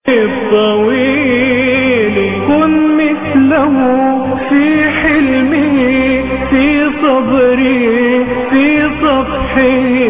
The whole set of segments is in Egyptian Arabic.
الطويل كن مثله في حلمه في صبره في صفحه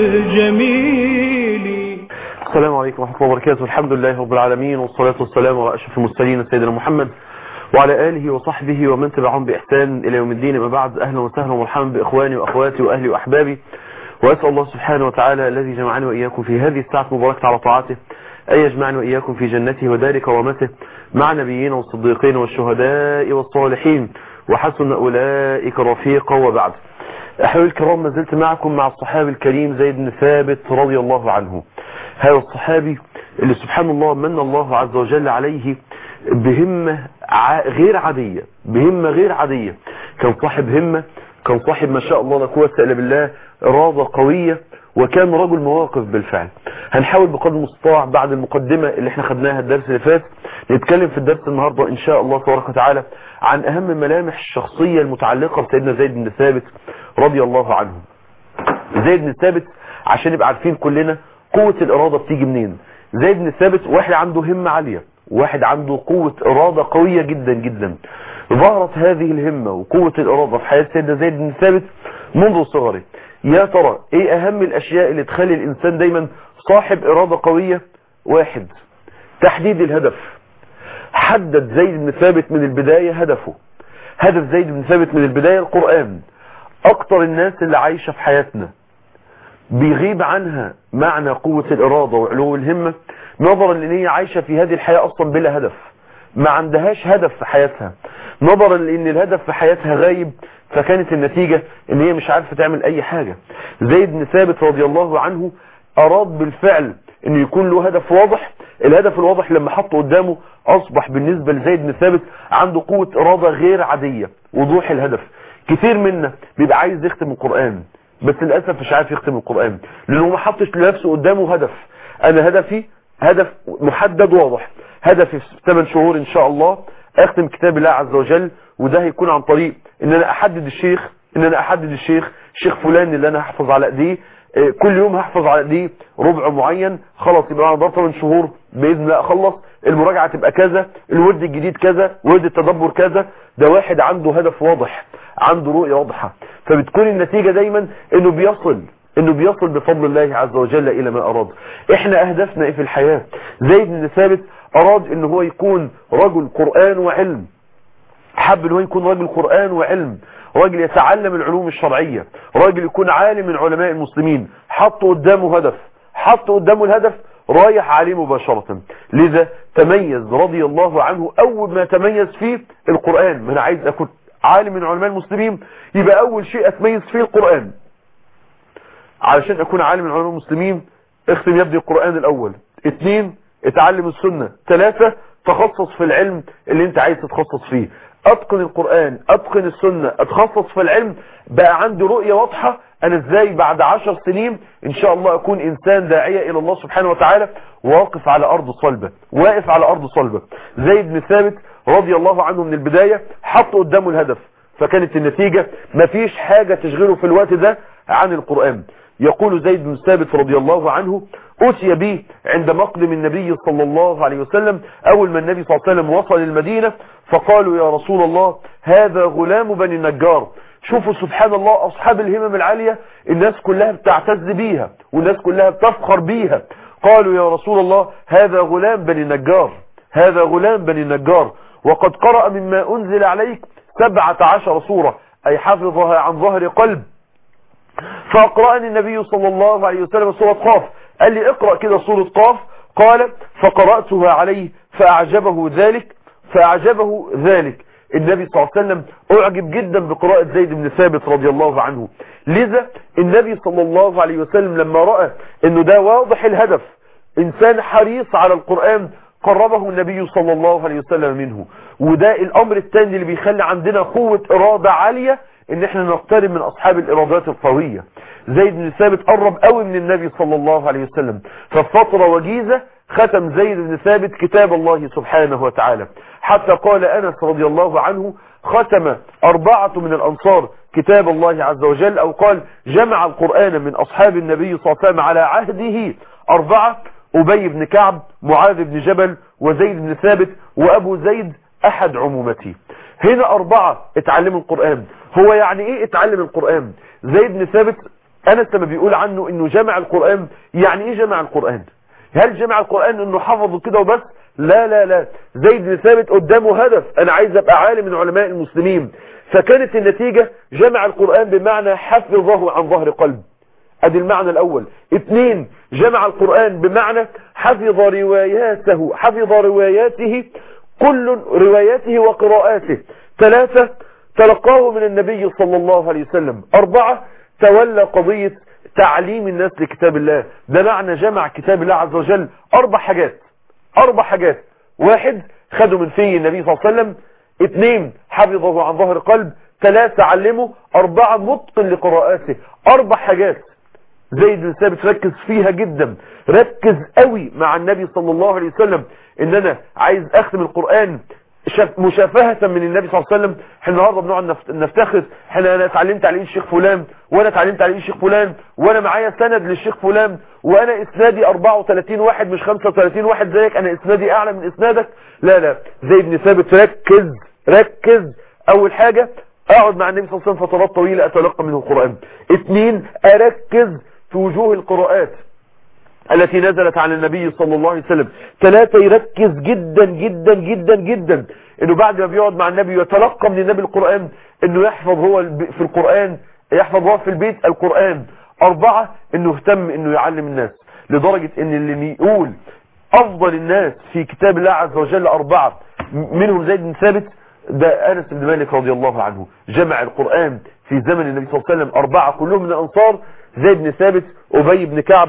الجميل السلام عليكم ورحمة الله وبركاته الحمد لله رب العالمين والصلاة والسلام على أشرف المرسلين سيدنا محمد وعلى آله وصحبه ومن تبعهم بإحسان إلى يوم الدين أما بعد أهلا وسهلا ومرحبا بإخواني وأخواتي وأهلي وأحبابي وأسأل الله سبحانه وتعالى الذي جمعني وإياكم في هذه الساعة المباركة على طاعته أن يجمعني وإياكم في جنته ودار كرامته مع نبيين والصديقين والشهداء والصالحين وحسن أولئك رفيقا وبعد أحبابي الكرام ما زلت معكم مع الصحابي الكريم زيد بن ثابت رضي الله عنه هذا الصحابي اللي سبحان الله من الله عز وجل عليه بهمة غير عادية بهمة غير عادية كان صاحب همة كان صاحب ما شاء الله لا قوه الا بالله إرادة قوية وكان رجل مواقف بالفعل هنحاول بقدر المستطاع بعد المقدمة اللي احنا خدناها الدرس اللي فات نتكلم في الدرس النهاردة ان شاء الله تبارك وتعالى عن اهم ملامح الشخصية المتعلقة بسيدنا زيد بن ثابت رضي الله عنه زيد بن ثابت عشان نبقى عارفين كلنا قوة الإرادة بتيجي منين زيد بن ثابت واحد عنده همة عالية واحد عنده قوة إرادة قوية جدا جدا ظهرت هذه الهمة وقوة الإرادة في حياة سيدنا زيد بن ثابت منذ صغره يا ترى ايه اهم الاشياء اللي تخلي الانسان دايما صاحب ارادة قوية واحد تحديد الهدف حدد زيد بن ثابت من البداية هدفه هدف زيد بن ثابت من البداية القرآن اكتر الناس اللي عايشة في حياتنا بيغيب عنها معنى قوة الارادة وعلو الهمة نظرا لان هي عايشة في هذه الحياة اصلا بلا هدف ما عندهاش هدف في حياتها نظرا لان الهدف في حياتها غايب فكانت النتيجة ان هي مش عارفة تعمل اي حاجة زيد بن ثابت رضي الله عنه اراد بالفعل ان يكون له هدف واضح الهدف الواضح لما حطه قدامه اصبح بالنسبة لزيد بن ثابت عنده قوة ارادة غير عادية وضوح الهدف كثير منا بيبقى عايز يختم القرآن بس للأسف مش عارف يختم القرآن لانه ما حطش لنفسه قدامه هدف انا هدفي هدف محدد واضح هدفي في 8 شهور ان شاء الله اختم كتاب الله عز وجل وده هيكون عن طريق ان انا احدد الشيخ ان انا احدد الشيخ الشيخ فلان اللي انا هحفظ على ايديه كل يوم هحفظ على ايديه ربع معين خلاص يبقى انا ضربت من شهور باذن الله اخلص المراجعه تبقى كذا الورد الجديد كذا ورد التدبر كذا ده واحد عنده هدف واضح عنده رؤيه واضحه فبتكون النتيجه دايما انه بيصل انه بيصل بفضل الله عز وجل الى ما اراد احنا اهدافنا ايه في الحياه زيد بن ثابت اراد ان هو يكون رجل قران وعلم حب ان هو يكون راجل قرآن وعلم راجل يتعلم العلوم الشرعية راجل يكون عالم من علماء المسلمين حط قدامه هدف حط قدامه الهدف رايح عليه مباشرة لذا تميز رضي الله عنه اول ما تميز فيه القرآن ما انا عايز اكون عالم من علماء المسلمين يبقى اول شيء اتميز فيه القرآن علشان اكون عالم من علماء المسلمين اختم يبدي القرآن الاول اثنين اتعلم السنة ثلاثة تخصص في العلم اللي انت عايز تتخصص فيه اتقن القرآن اتقن السنة اتخصص في العلم بقى عندي رؤية واضحة انا ازاي بعد عشر سنين ان شاء الله اكون انسان داعية الى الله سبحانه وتعالى واقف على ارض صلبة واقف على ارض صلبة زيد بن ثابت رضي الله عنه من البداية حط قدامه الهدف فكانت النتيجة مفيش حاجة تشغله في الوقت ده عن القرآن يقول زيد بن ثابت رضي الله عنه أتي به عند مقدم النبي صلى الله عليه وسلم أول ما النبي صلى الله عليه وسلم وصل المدينة فقالوا يا رسول الله هذا غلام بني النجار شوفوا سبحان الله أصحاب الهمم العالية الناس كلها بتعتز بيها والناس كلها بتفخر بيها قالوا يا رسول الله هذا غلام بني النجار هذا غلام بني النجار وقد قرأ مما أنزل عليك سبعة عشر سورة أي حفظها عن ظهر قلب فأقرأني النبي صلى الله عليه وسلم سورة قاف قال لي اقرأ كده سورة قاف قال فقرأتها عليه فأعجبه ذلك فأعجبه ذلك النبي صلى الله عليه وسلم أعجب جدا بقراءة زيد بن ثابت رضي الله عنه لذا النبي صلى الله عليه وسلم لما رأى انه ده واضح الهدف انسان حريص على القرآن قربه النبي صلى الله عليه وسلم منه وده الامر الثاني اللي بيخلي عندنا قوة ارادة عالية ان احنا نقترب من اصحاب الارادات القوية زيد بن ثابت قرب قوي من النبي صلى الله عليه وسلم ففترة وجيزة ختم زيد بن ثابت كتاب الله سبحانه وتعالى حتى قال انس رضي الله عنه ختم اربعة من الانصار كتاب الله عز وجل او قال جمع القرآن من اصحاب النبي صلى الله عليه وسلم على عهده اربعة أبي بن كعب معاذ بن جبل وزيد بن ثابت وأبو زيد أحد عمومتي هنا أربعة اتعلموا القرآن هو يعني إيه اتعلم القرآن زيد بن ثابت أنس لما بيقول عنه إنه جمع القرآن يعني إيه جمع القرآن هل جمع القرآن إنه حفظه كده وبس لا لا لا زيد بن ثابت قدامه هدف أنا عايز أبقى عالم من علماء المسلمين فكانت النتيجة جمع القرآن بمعنى حفظه عن ظهر قلب ادي المعنى الاول اثنين جمع القرآن بمعنى حفظ رواياته حفظ رواياته كل رواياته وقراءاته ثلاثة تلقاه من النبي صلى الله عليه وسلم اربعة تولى قضية تعليم الناس لكتاب الله ده معنى جمع كتاب الله عز وجل اربع حاجات اربع حاجات واحد خدوا من فيه النبي صلى الله عليه وسلم اثنين حفظه عن ظهر قلب ثلاثة علمه اربعة متقن لقراءاته اربع حاجات زيد بن ثابت ركز فيها جدا ركز قوي مع النبي صلى الله عليه وسلم ان انا عايز اختم القرآن مشافهة من النبي صلى الله عليه وسلم احنا النهارده بنقعد نفتخر احنا انا اتعلمت على ايه الشيخ فلان وانا اتعلمت على ايه الشيخ فلان وانا معايا سند للشيخ فلان وانا اسنادي 34 واحد مش 35 واحد زيك انا اسنادي اعلى من اسنادك لا لا زيد بن ثابت ركز ركز اول حاجة اقعد مع النبي صلى الله عليه وسلم فترات طويلة اتلقى منه القرآن اثنين اركز في وجوه القراءات التي نزلت على النبي صلى الله عليه وسلم ثلاثة يركز جدا جدا جدا جدا انه بعد ما بيقعد مع النبي ويتلقى من النبي القرآن انه يحفظ هو في القرآن يحفظ هو في البيت القرآن اربعة انه اهتم انه يعلم الناس لدرجة ان اللي يقول افضل الناس في كتاب الله عز وجل اربعة منهم زيد بن ثابت ده انس بن مالك رضي الله عنه جمع القرآن في زمن النبي صلى الله عليه وسلم اربعة كلهم من الانصار زيد بن ثابت أبي بن كعب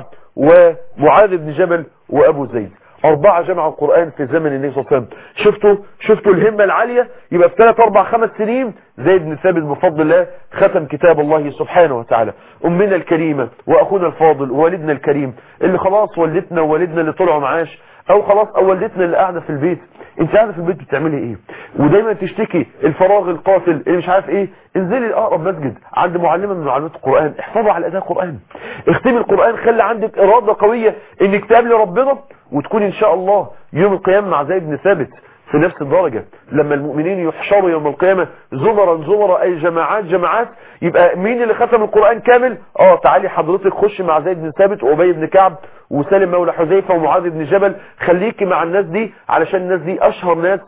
ومعاذ بن جبل وأبو زيد أربعة جمعوا القرآن في زمن النبي صلى الله عليه وسلم شفتوا شفتوا الهمة العالية يبقى في ثلاث أربع خمس سنين زيد بن ثابت بفضل الله ختم كتاب الله سبحانه وتعالى أمنا الكريمة وأخونا الفاضل ووالدنا الكريم اللي خلاص والدتنا ووالدنا اللي طلعوا معاش أو خلاص أو والدتنا اللي قاعدة في البيت انت قاعده في البيت بتعملي ايه ودايما تشتكي الفراغ القاتل اللي مش عارف ايه انزلي لاقرب مسجد عند معلمه من معلمات القران احفظي على اداء القران اختمي القران خلي عندك اراده قويه انك تقابلي ربنا وتكون ان شاء الله يوم القيامه مع زيد بن ثابت في نفس الدرجة لما المؤمنين يحشروا يوم القيامة زمرا زمرا اي جماعات جماعات يبقى مين اللي ختم القرآن كامل اه تعالي حضرتك خش مع زيد بن ثابت وابي بن كعب وسالم مولى حذيفة ومعاذ بن جبل خليكي مع الناس دي علشان الناس دي اشهر ناس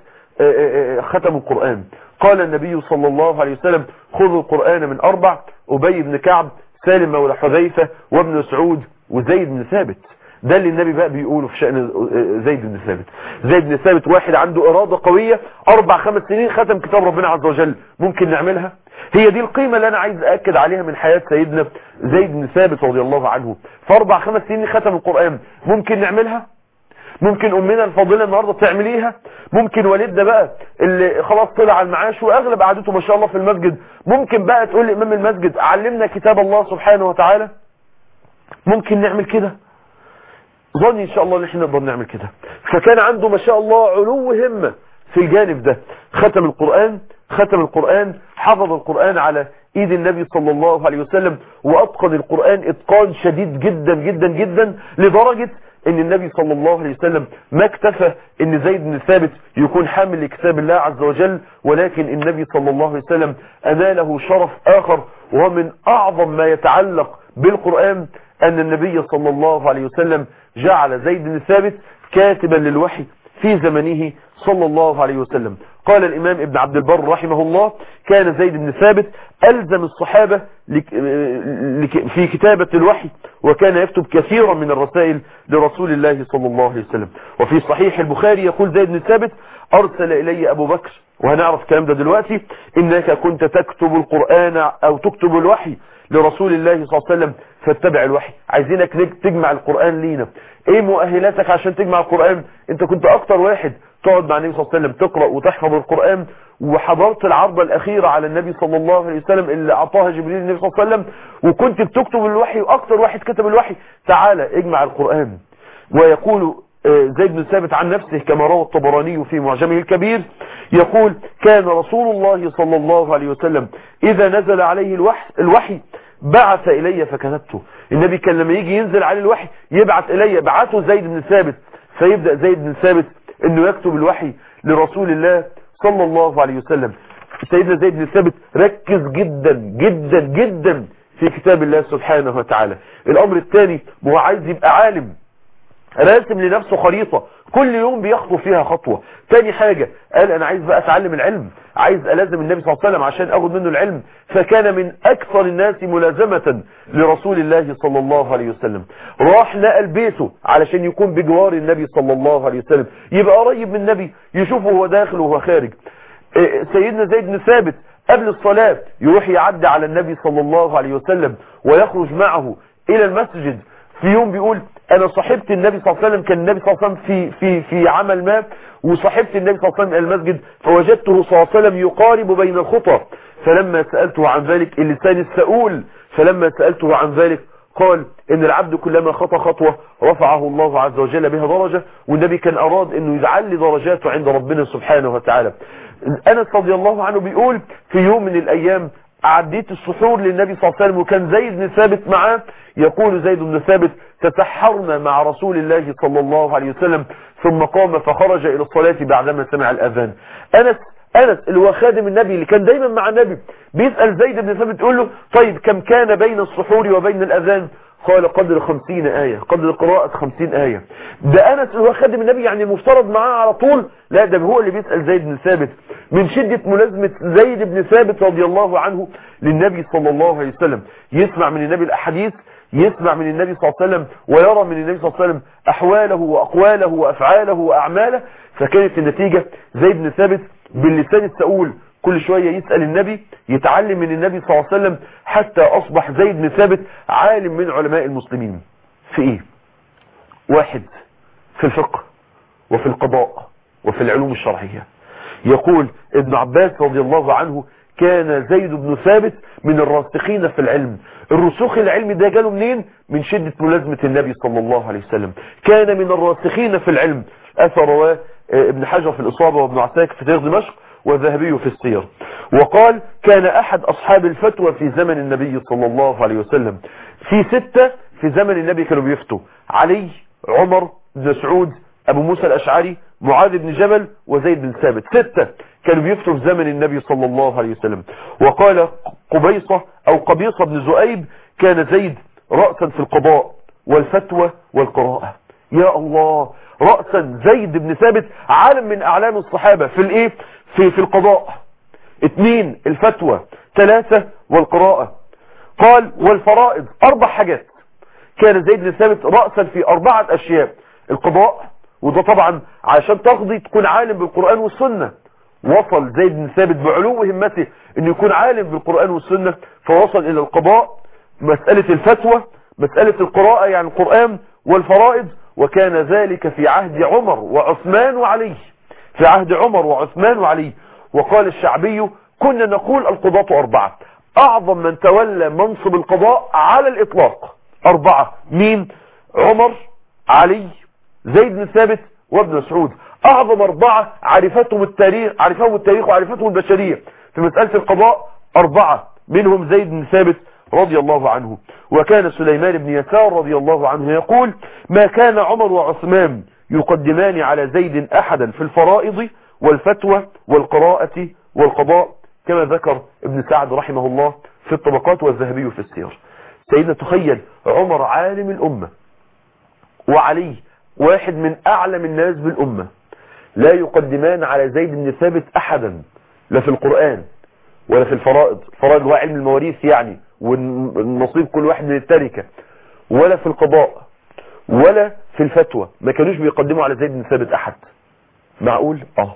ختموا القرآن قال النبي صلى الله عليه وسلم خذوا القرآن من اربع ابي بن كعب سالم مولى حذيفة وابن سعود وزيد بن ثابت ده اللي النبي بقى بيقوله في شأن زيد بن ثابت زيد بن ثابت واحد عنده إرادة قوية أربع خمس سنين ختم كتاب ربنا عز وجل ممكن نعملها هي دي القيمة اللي أنا عايز أأكد عليها من حياة سيدنا زيد بن ثابت رضي الله عنه فأربع خمس سنين ختم القرآن ممكن نعملها ممكن أمنا الفاضلة النهاردة تعمليها ممكن والدنا بقى اللي خلاص طلع على المعاش وأغلب قعدته ما شاء الله في المسجد ممكن بقى تقول لإمام المسجد علمنا كتاب الله سبحانه وتعالى ممكن نعمل كده ظني ان شاء الله ان احنا نقدر نعمل كده فكان عنده ما شاء الله علو همة في الجانب ده ختم القرآن ختم القرآن حفظ القرآن على ايد النبي صلى الله عليه وسلم واتقن القرآن اتقان شديد جدا جدا جدا لدرجة ان النبي صلى الله عليه وسلم ما اكتفى ان زيد بن ثابت يكون حامل لكتاب الله عز وجل ولكن النبي صلى الله عليه وسلم اناله شرف اخر ومن اعظم ما يتعلق بالقرآن ان النبي صلى الله عليه وسلم جعل زيد بن ثابت كاتبا للوحي في زمنه صلى الله عليه وسلم قال الإمام ابن عبد البر رحمه الله كان زيد بن ثابت ألزم الصحابة في كتابة الوحي وكان يكتب كثيرا من الرسائل لرسول الله صلى الله عليه وسلم وفي صحيح البخاري يقول زيد بن ثابت أرسل إلي أبو بكر وهنعرف الكلام ده دلوقتي إنك كنت تكتب القرآن أو تكتب الوحي لرسول الله صلى الله عليه وسلم فاتبع الوحي عايزينك تجمع القرآن لينا ايه مؤهلاتك عشان تجمع القرآن انت كنت اكتر واحد تقعد مع النبي صلى الله عليه وسلم تقرأ وتحفظ القرآن وحضرت العرضة الأخيرة على النبي صلى الله عليه وسلم اللي أعطاها جبريل النبي صلى الله عليه وسلم وكنت بتكتب الوحي وأكتر واحد كتب الوحي تعالى اجمع القرآن ويقول زيد بن ثابت عن نفسه كما روى الطبراني في معجمه الكبير يقول كان رسول الله صلى الله عليه وسلم إذا نزل عليه الوحي, الوحي بعث إلي فكتبته النبي كان لما يجي ينزل عليه الوحي يبعت الي يبعته زيد بن ثابت فيبدأ زيد بن ثابت انه يكتب الوحي لرسول الله صلى الله عليه وسلم سيدنا زيد بن ثابت ركز جدا جدا جدا في كتاب الله سبحانه وتعالى الامر الثاني هو عايز يبقى عالم راسم لنفسه خريطة كل يوم بيخطو فيها خطوة تاني حاجة قال انا عايز بقى اتعلم العلم عايز الازم النبي صلى الله عليه وسلم عشان اخذ منه العلم فكان من اكثر الناس ملازمة لرسول الله صلى الله عليه وسلم راح نقل بيته علشان يكون بجوار النبي صلى الله عليه وسلم يبقى قريب من النبي يشوفه هو داخل وهو خارج سيدنا زيد بن ثابت قبل الصلاة يروح يعدي على النبي صلى الله عليه وسلم ويخرج معه الى المسجد في يوم بيقول انا صاحبت النبي صلى الله عليه وسلم كان النبي صلى الله عليه وسلم في في في عمل ما وصاحبت النبي صلى الله عليه وسلم الى المسجد فوجدته صلى الله عليه وسلم يقارب بين الخطى فلما سألته عن ذلك اللسان السؤول فلما سألته عن ذلك قال ان العبد كلما خطى خطوة رفعه الله عز وجل بها درجة والنبي كان اراد انه يجعل درجاته عند ربنا سبحانه وتعالى انس رضي الله عنه بيقول في يوم من الايام عديت السحور للنبي صلى الله عليه وسلم وكان زيد بن ثابت معاه يقول زيد بن ثابت تسحرنا مع رسول الله صلى الله عليه وسلم ثم قام فخرج الى الصلاة بعدما سمع الاذان انس انس اللي هو خادم النبي اللي كان دايما مع النبي بيسأل زيد بن ثابت يقول له طيب كم كان بين السحور وبين الاذان قال قدر خمسين آية قدر قراءة خمسين آية ده أنس هو خادم النبي يعني المفترض معاه على طول لا ده هو اللي بيسأل زيد بن ثابت من شدة ملازمة زيد بن ثابت رضي الله عنه للنبي صلى الله عليه وسلم يسمع من النبي الأحاديث يسمع من النبي صلى الله عليه وسلم ويرى من النبي صلى الله عليه وسلم أحواله وأقواله وأفعاله وأعماله فكانت النتيجة زيد بن ثابت باللسان السؤول كل شوية يسأل النبي يتعلم من النبي صلى الله عليه وسلم حتى أصبح زيد بن ثابت عالم من علماء المسلمين في إيه واحد في الفقه وفي القضاء وفي العلوم الشرعية يقول ابن عباس رضي الله عنه كان زيد بن ثابت من الراسخين في العلم الرسوخ العلمي ده جاله منين من شدة ملازمة النبي صلى الله عليه وسلم كان من الراسخين في العلم أثر رواه ابن حجر في الإصابة وابن عساك في تاريخ دمشق والذهبي في السير وقال كان أحد أصحاب الفتوى في زمن النبي صلى الله عليه وسلم في ستة في زمن النبي كانوا بيفتوا علي عمر بن مسعود أبو موسى الأشعري معاذ بن جبل وزيد بن ثابت ستة كانوا بيفتوا في زمن النبي صلى الله عليه وسلم وقال قبيصة أو قبيصة بن زؤيب كان زيد رأسا في القضاء والفتوى والقراءة يا الله رأسا زيد بن ثابت عالم من أعلام الصحابة في الايه في في القضاء اثنين الفتوى ثلاثة والقراءة قال والفرائض اربع حاجات كان زيد بن ثابت رأسا في اربعة اشياء القضاء وده طبعا عشان تقضي تكون عالم بالقرآن والسنة وصل زيد بن ثابت بعلو همته انه يكون عالم بالقرآن والسنة فوصل الى القضاء مسألة الفتوى مسألة القراءة يعني القرآن والفرائض وكان ذلك في عهد عمر وعثمان وعلي في عهد عمر وعثمان وعلي وقال الشعبي كنا نقول القضاة أربعة أعظم من تولى منصب القضاء على الإطلاق أربعة مين عمر علي زيد بن ثابت وابن مسعود أعظم أربعة عرفتهم التاريخ عرفهم التاريخ وعرفتهم البشرية في مسألة القضاء أربعة منهم زيد بن ثابت رضي الله عنه وكان سليمان بن يسار رضي الله عنه يقول ما كان عمر وعثمان يقدمان على زيد أحدا في الفرائض والفتوى والقراءة والقضاء كما ذكر ابن سعد رحمه الله في الطبقات والذهبي في السير سيدنا تخيل عمر عالم الأمة وعلي واحد من أعلم الناس بالأمة لا يقدمان على زيد بن ثابت أحدا لا في القرآن ولا في الفرائض الفرائض هو علم المواريث يعني والنصيب كل واحد من التركة ولا في القضاء ولا في الفتوى ما كانوش بيقدموا على زيد بن ثابت أحد معقول اه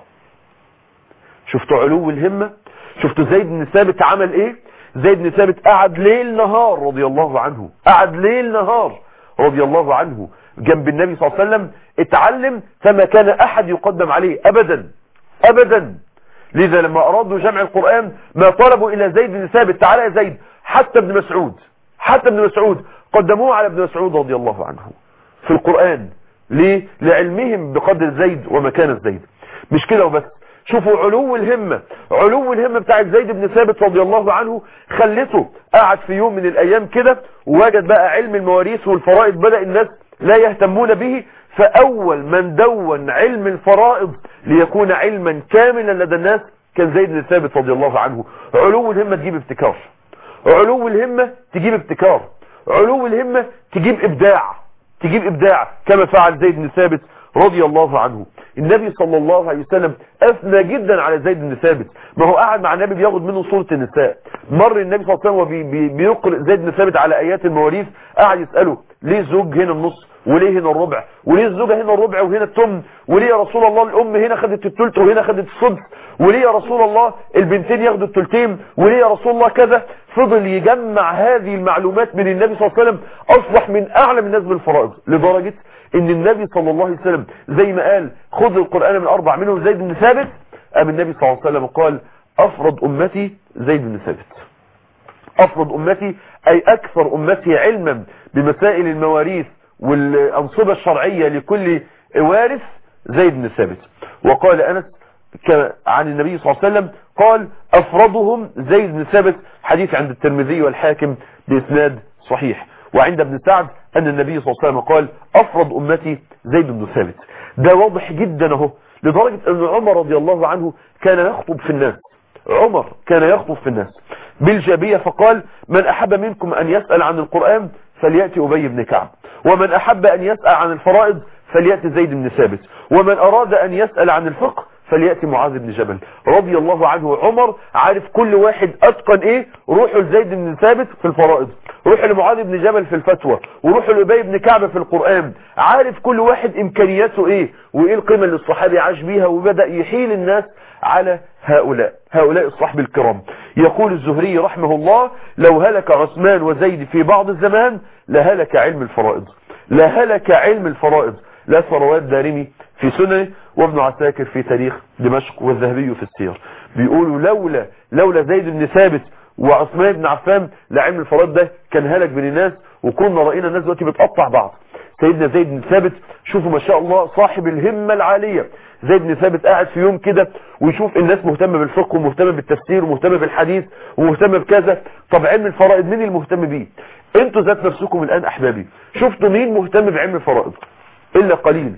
شفتوا علو الهمة شفتوا زيد بن ثابت عمل ايه زيد بن ثابت قعد ليل نهار رضي الله عنه قعد ليل نهار رضي الله عنه جنب النبي صلى الله عليه وسلم اتعلم فما كان احد يقدم عليه ابدا ابدا لذا لما ارادوا جمع القرآن ما طلبوا الى زيد بن ثابت تعالى يا زيد حتى ابن مسعود حتى ابن مسعود قدموه على ابن مسعود رضي الله عنه في القرآن ليه لعلمهم بقدر زيد ومكان زيد مش كده وبس شوفوا علو الهمة علو الهمة بتاعت زيد بن ثابت رضي الله عنه خلته قعد في يوم من الايام كده ووجد بقى علم المواريث والفرائض بدأ الناس لا يهتمون به فاول من دون علم الفرائض ليكون علما كاملا لدى الناس كان زيد بن ثابت رضي الله عنه علو الهمة تجيب ابتكار علو الهمة تجيب ابتكار علو الهمة تجيب ابداع تجيب ابداع كما فعل زيد بن ثابت رضي الله عنه النبي صلى الله عليه وسلم اثنى جدا على زيد بن ثابت ما هو قاعد مع النبي بياخد منه صورة النساء مر النبي صلى الله عليه وسلم وبيقرأ زيد بن ثابت على ايات المواريث قاعد يسأله ليه الزوج هنا النص وليه هنا الربع وليه الزوجة هنا الربع وهنا التمن وليه يا رسول الله الام هنا خدت التلت وهنا خدت السدس وليه يا رسول الله البنتين ياخدوا التلتين وليه يا رسول الله كذا فضل يجمع هذه المعلومات من النبي صلى الله عليه وسلم اصبح من اعلم الناس بالفرائض لدرجة ان النبي صلى الله عليه وسلم زي ما قال خذ القرآن من اربع منهم زيد بن ثابت ام النبي صلى الله عليه وسلم قال افرض امتي زيد بن ثابت افرض امتي اي اكثر امتي علما بمسائل المواريث والانصبة الشرعية لكل وارث زيد بن ثابت وقال انس عن النبي صلى الله عليه وسلم قال افرضهم زيد بن ثابت حديث عند الترمذي والحاكم باسناد صحيح وعند ابن سعد ان النبي صلى الله عليه وسلم قال افرض امتي زيد بن ثابت ده واضح جدا اهو لدرجة ان عمر رضي الله عنه كان يخطب في الناس عمر كان يخطب في الناس بالجابية فقال من احب منكم ان يسأل عن القرآن فليأتي ابي بن كعب ومن احب ان يسأل عن الفرائض فليأتي زيد بن ثابت ومن اراد ان يسأل عن الفقه فليأتي معاذ بن جبل رضي الله عنه عمر عارف كل واحد اتقن ايه روحوا لزيد بن ثابت في الفرائض روح لمعاذ بن جبل في الفتوى وروح لأبي بن كعب في القرآن عارف كل واحد امكانياته ايه وايه القيمة اللي الصحابي عاش بيها وبدأ يحيل الناس على هؤلاء هؤلاء الصحب الكرام يقول الزهري رحمه الله لو هلك عثمان وزيد في بعض الزمان لهلك علم الفرائض لهلك علم الفرائض لا ثروات دارمي في سننه وابن عساكر في تاريخ دمشق والذهبي في السير بيقولوا لولا لولا زيد بن ثابت وعثمان بن عفان لعلم الفرائض ده كان هلك بين الناس وكنا رأينا الناس دلوقتي بتقطع بعض سيدنا زيد بن ثابت شوفوا ما شاء الله صاحب الهمة العالية زيد بن ثابت قاعد في يوم كده ويشوف الناس مهتمة بالفقه ومهتمة بالتفسير ومهتمة بالحديث ومهتمة بكذا طب علم الفرائض مين المهتم بيه انتوا ذات نفسكم الان احبابي شفتوا مين مهتم بعلم الفرائض الا قليل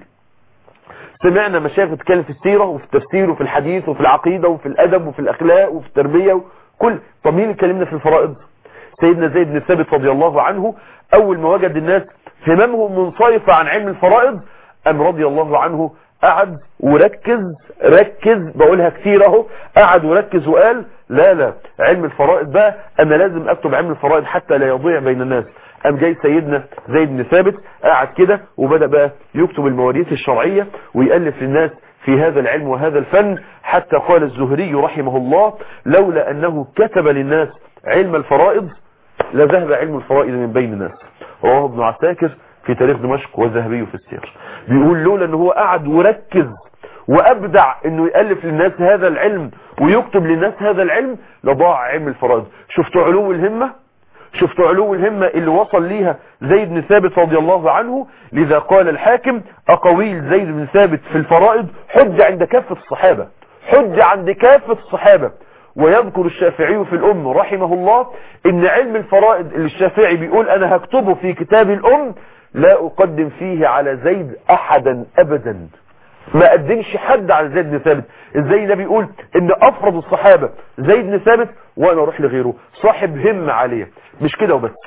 سمعنا مشايخ بتتكلم في السيرة وفي التفسير وفي الحديث وفي العقيدة وفي الادب وفي الاخلاق وفي التربية وكل طب مين اتكلمنا في الفرائض سيدنا زيد بن ثابت رضي الله عنه اول ما وجد الناس هممهم منصرفة عن علم الفرائض ام رضي الله عنه قعد وركز ركز بقولها كتير اهو قعد وركز وقال لا لا علم الفرائض بقى انا لازم اكتب علم الفرائض حتى لا يضيع بين الناس قام جاي سيدنا زيد بن ثابت قعد كده وبدأ بقى يكتب المواريث الشرعية ويألف للناس في هذا العلم وهذا الفن حتى قال الزهري رحمه الله لولا أنه كتب للناس علم الفرائض لذهب علم الفرائض من بين الناس رواه ابن عساكر في تاريخ دمشق والذهبي في السير بيقول لولا ان هو قعد وركز وابدع انه يألف للناس هذا العلم ويكتب للناس هذا العلم لضاع علم الفرائض شفتوا علو الهمة شفتوا علو الهمة اللي وصل ليها زيد بن ثابت رضي الله عنه لذا قال الحاكم أقويل زيد بن ثابت في الفرائض حج عند كافة الصحابة حج عند كافة الصحابة ويذكر الشافعي في الأم رحمه الله ان علم الفرائض اللي الشافعي بيقول انا هكتبه في كتاب الأم لا أقدم فيه على زيد أحدا أبدا ما قدمش حد على زيد بن ثابت ازاي ده بيقول ان افرض الصحابة زيد بن ثابت وانا اروح لغيره صاحب همة عالية مش كده وبس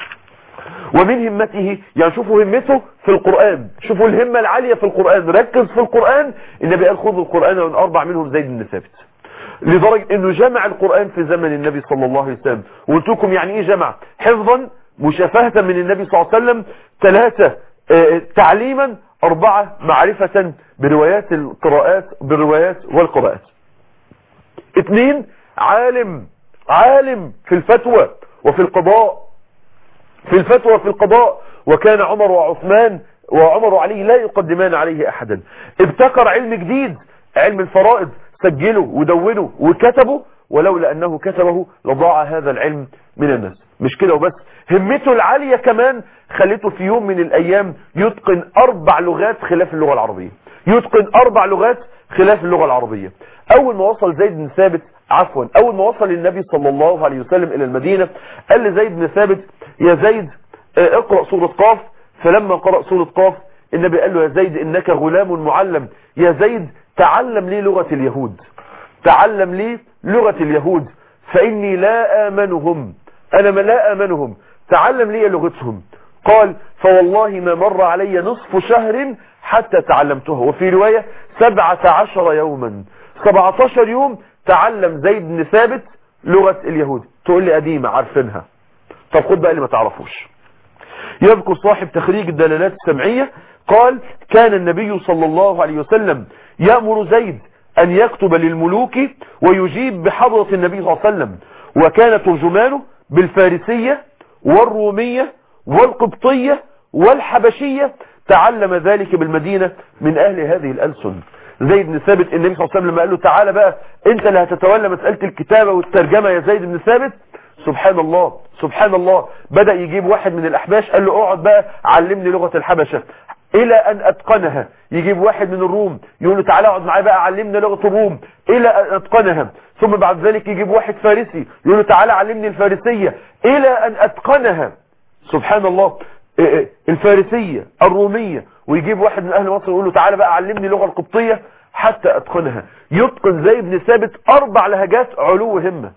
ومن همته يعني شوفوا همته في القرآن شوفوا الهمة العالية في القرآن ركز في القرآن النبي قال خذوا القرآن من اربع منهم زيد بن ثابت لدرجة انه جمع القرآن في زمن النبي صلى الله عليه وسلم وقلت لكم يعني ايه جمع حفظا مشافهة من النبي صلى الله عليه وسلم ثلاثة اه تعليما أربعة معرفة بروايات القراءات بالروايات والقراءات اثنين عالم عالم في الفتوى وفي القضاء في الفتوى وفي القضاء وكان عمر وعثمان وعمر وعلي لا يقدمان عليه أحدا ابتكر علم جديد علم الفرائض سجله ودونه وكتبه ولولا أنه كتبه لضاع هذا العلم من الناس مش كده وبس همته العالية كمان خلته في يوم من الأيام يتقن أربع لغات خلاف اللغة العربية يتقن أربع لغات خلاف اللغة العربية اول ما وصل زيد بن ثابت عفوا اول ما وصل النبي صلى الله عليه وسلم الى المدينة قال لزيد بن ثابت يا زيد اه، اقرأ سورة قاف فلما قرأ سورة قاف النبي قال له يا زيد انك غلام معلم يا زيد تعلم لي لغة اليهود تعلم لي لغة اليهود فإني لا آمنهم أنا ما لا آمنهم تعلم لي لغتهم قال فوالله ما مر علي نصف شهر حتى تعلمتها وفي رواية سبعة عشر يوما سبعة عشر يوم تعلم زيد بن ثابت لغة اليهود تقول لي قديمة عارفينها طب خد بقى اللي ما تعرفوش يذكر صاحب تخريج الدلالات السمعية قال كان النبي صلى الله عليه وسلم يأمر زيد أن يكتب للملوك ويجيب بحضرة النبي صلى الله عليه وسلم وكان ترجمانه بالفارسية والرومية والقبطية والحبشية تعلم ذلك بالمدينة من أهل هذه الألسن زيد بن ثابت النبي صلى الله عليه وسلم لما قال له تعالى بقى انت اللي هتتولى مسألة الكتابة والترجمة يا زيد بن ثابت سبحان الله سبحان الله بدأ يجيب واحد من الأحباش قال له اقعد بقى علمني لغة الحبشة الى ان اتقنها يجيب واحد من الروم يقول له تعالى اقعد معايا بقى علمني لغة الروم الى ان اتقنها ثم بعد ذلك يجيب واحد فارسي يقول له تعالى علمني الفارسية الى ان اتقنها سبحان الله الفارسية الرومية ويجيب واحد من اهل مصر يقول له تعالى بقى علمني اللغة القبطية حتى اتقنها يتقن زي ابن ثابت اربع لهجات علو همة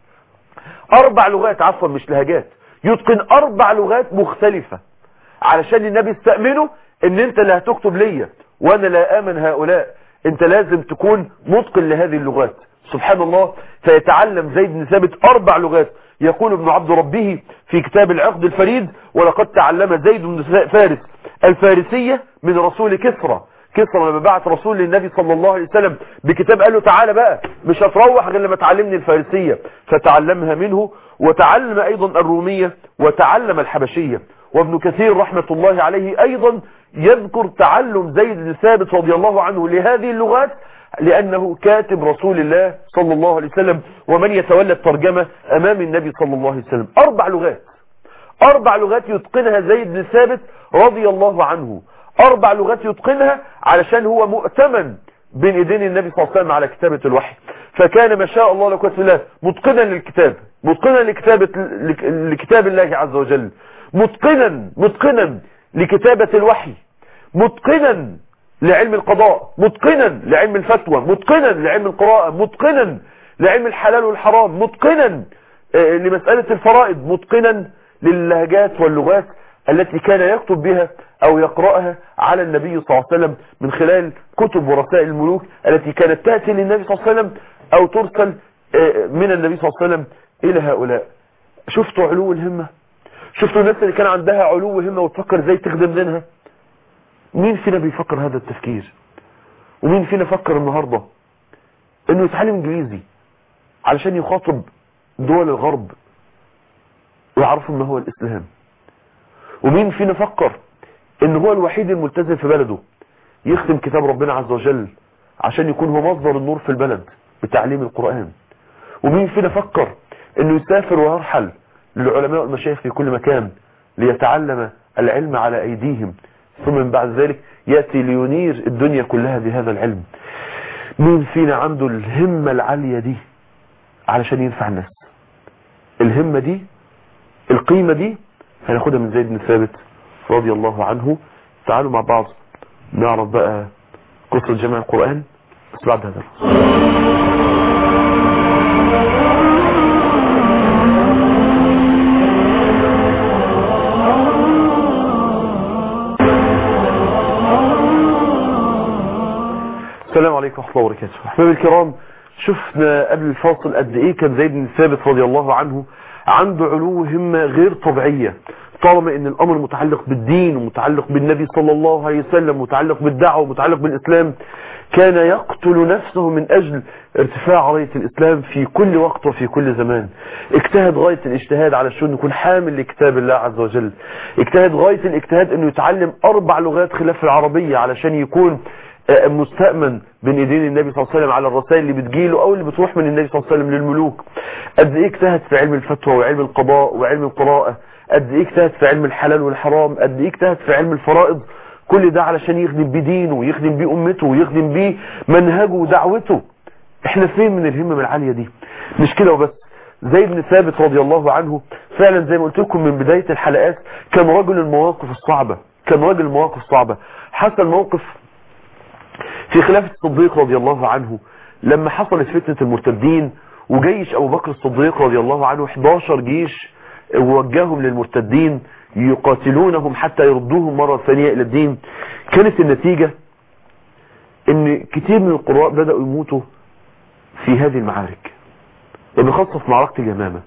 اربع لغات عفوا مش لهجات يتقن اربع لغات مختلفة علشان النبي استأمنه ان انت اللي هتكتب ليا وانا لا امن هؤلاء انت لازم تكون متقن لهذه اللغات سبحان الله فيتعلم زيد بن ثابت اربع لغات يقول ابن عبد ربه في كتاب العقد الفريد ولقد تعلم زيد بن فارس الفارسية من رسول كسرى كسرى لما بعت رسول للنبي صلى الله عليه وسلم بكتاب قال له تعالى بقى مش هتروح غير لما تعلمني الفارسية فتعلمها منه وتعلم ايضا الرومية وتعلم الحبشية وابن كثير رحمة الله عليه ايضا يذكر تعلم زيد بن ثابت رضي الله عنه لهذه اللغات لأنه كاتب رسول الله صلى الله عليه وسلم ومن يتولى الترجمة أمام النبي صلى الله عليه وسلم أربع لغات أربع لغات يتقنها زيد بن ثابت رضي الله عنه أربع لغات يتقنها علشان هو مؤتمن بين ايدين النبي صلى الله عليه وسلم على كتابة الوحي فكان ما شاء الله لقوة الله متقنا للكتاب متقنا لكتابة لكتاب الله عز وجل متقنا متقنا لكتابة الوحي متقنا لعلم القضاء متقنا لعلم الفتوى متقنا لعلم القراءة متقنا لعلم الحلال والحرام متقنا لمسألة الفرائض متقنا للهجات واللغات التي كان يكتب بها او يقرأها على النبي صلى الله عليه وسلم من خلال كتب ورسائل الملوك التي كانت تأتي للنبي صلى الله عليه وسلم او ترسل من النبي صلى الله عليه وسلم الى هؤلاء شفتوا علو الهمة شفتوا الناس اللي كان عندها علو همة وتفكر ازاي تخدم دينها مين فينا بيفكر هذا التفكير ومين فينا فكر النهاردة انه يتعلم انجليزي علشان يخاطب دول الغرب ويعرفوا ما هو الاسلام ومين فينا فكر ان هو الوحيد الملتزم في بلده يختم كتاب ربنا عز وجل عشان يكون هو مصدر النور في البلد بتعليم القرآن ومين فينا فكر انه يسافر ويرحل للعلماء والمشايخ في كل مكان ليتعلم العلم على ايديهم ثم من بعد ذلك يأتي لينير الدنيا كلها بهذا العلم مين فينا عنده الهمة العالية دي علشان ينفع الناس الهمة دي القيمة دي هناخدها من زيد بن ثابت رضي الله عنه تعالوا مع بعض نعرف بقى قصة جمع القرآن بس بعد هذا السلام عليكم ورحمة الله وبركاته أحبابي الكرام شفنا قبل الفاصل قد ايه كان زيد بن ثابت رضي الله عنه عنده علو همة غير طبيعية طالما ان الامر متعلق بالدين ومتعلق بالنبي صلى الله عليه وسلم متعلق بالدعوة ومتعلق بالاسلام كان يقتل نفسه من اجل ارتفاع راية الاسلام في كل وقت وفي كل زمان اجتهد غاية الاجتهاد على شو يكون حامل لكتاب الله عز وجل اجتهد غاية الاجتهاد انه يتعلم اربع لغات خلاف العربية علشان يكون مستأمن بين ايدين النبي صلى الله عليه وسلم على الرسائل اللي بتجيله او اللي بتروح من النبي صلى الله عليه وسلم للملوك قد ايه اجتهد في علم الفتوى وعلم القضاء وعلم القراءة قد ايه اجتهد في علم الحلال والحرام قد ايه اجتهد في علم الفرائض كل ده علشان يخدم بيه دينه ويخدم بيه امته ويخدم بيه منهجه ودعوته احنا فين من الهمم العالية دي مش كده وبس زيد بن ثابت رضي الله عنه فعلا زي ما قلت لكم من بداية الحلقات كان رجل المواقف الصعبة كان رجل المواقف الصعبة حصل موقف في خلافة الصديق رضي الله عنه لما حصلت فتنة المرتدين وجيش ابو بكر الصديق رضي الله عنه 11 جيش ووجههم للمرتدين يقاتلونهم حتى يردوهم مرة ثانية الى الدين كانت النتيجة ان كتير من القراء بدأوا يموتوا في هذه المعارك وبخاصة في معركة اليمامة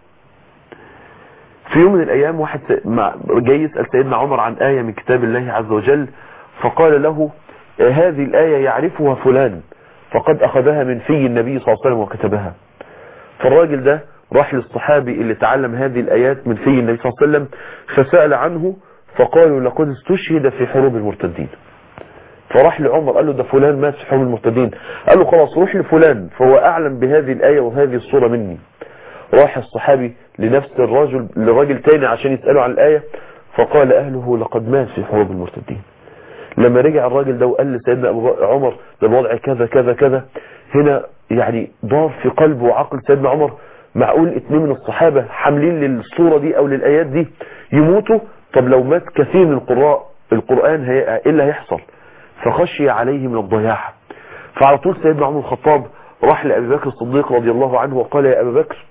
في يوم من الايام واحد جاي يسأل سيدنا عمر عن آية من كتاب الله عز وجل فقال له هذه الآية يعرفها فلان فقد اخذها من في النبي صلى الله عليه وسلم وكتبها فالراجل ده راح للصحابي اللي تعلم هذه الآيات من في النبي صلى الله عليه وسلم فسأل عنه فقالوا لقد استشهد في حروب المرتدين فراح لعمر قال له ده فلان مات في حروب المرتدين قال له خلاص روح لفلان فهو أعلم بهذه الآية وهذه الصورة مني راح الصحابي لنفس الرجل لراجل تاني عشان يسأله عن الآية فقال أهله لقد مات في حروب المرتدين لما رجع الراجل ده وقال لسيدنا أبو عمر ده الوضع كذا كذا كذا هنا يعني ضار في قلبه وعقل سيدنا عمر معقول اتنين من الصحابة حاملين للصورة دي او للآيات دي يموتوا طب لو مات كثير من القراء القرآن هي ايه اللي هيحصل فخشي عليه من الضياع فعلى طول سيدنا عمر الخطاب راح لأبي بكر الصديق رضي الله عنه وقال يا أبي بكر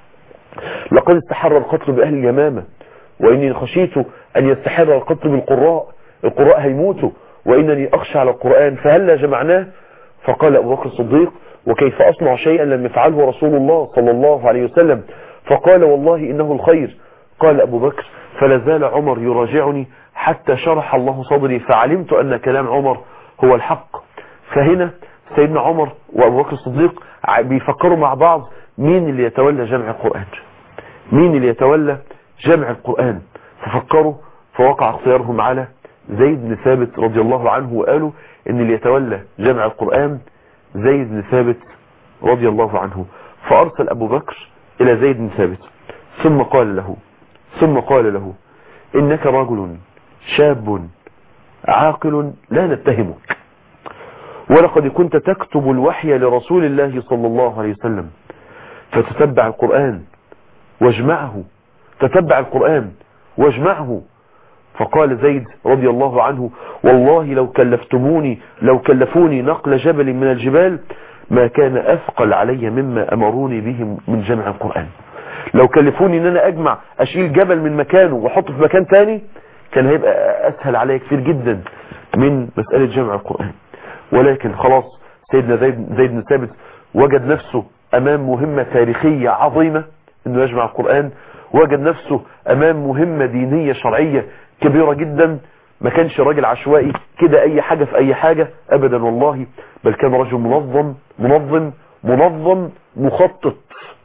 لقد استحر القتل بأهل اليمامة وإني خشيت أن يستحر القتل بالقراء القراء هيموتوا وإنني أخشى على القرآن فهلا جمعناه فقال أبو بكر الصديق وكيف أصنع شيئا لم يفعله رسول الله صلى الله عليه وسلم فقال والله إنه الخير قال أبو بكر فلا زال عمر يراجعني حتى شرح الله صدري فعلمت أن كلام عمر هو الحق فهنا سيدنا عمر وأبو بكر الصديق بيفكروا مع بعض مين اللي يتولى جمع القرآن مين اللي يتولى جمع القرآن ففكروا فوقع اختيارهم على زيد بن ثابت رضي الله عنه وقالوا ان اللي يتولى جمع القرآن زيد بن ثابت رضي الله عنه فأرسل أبو بكر إلى زيد بن ثابت ثم قال له ثم قال له إنك رجل شاب عاقل لا نتهمك ولقد كنت تكتب الوحي لرسول الله صلى الله عليه وسلم فتتبع القرآن واجمعه تتبع القرآن واجمعه فقال زيد رضي الله عنه والله لو كلفتموني لو كلفوني نقل جبل من الجبال ما كان أثقل علي مما أمروني به من جمع القرآن لو كلفوني ان انا اجمع اشيل جبل من مكانه واحطه في مكان تاني كان هيبقى اسهل عليا كتير جدا من مسألة جمع القرآن ولكن خلاص سيدنا زيد, زيد بن ثابت وجد نفسه امام مهمة تاريخية عظيمة انه يجمع القرآن وجد نفسه امام مهمة دينية شرعية كبيرة جدا ما كانش راجل عشوائي كده اي حاجة في اي حاجة ابدا والله بل كان رجل منظم منظم منظم مخطط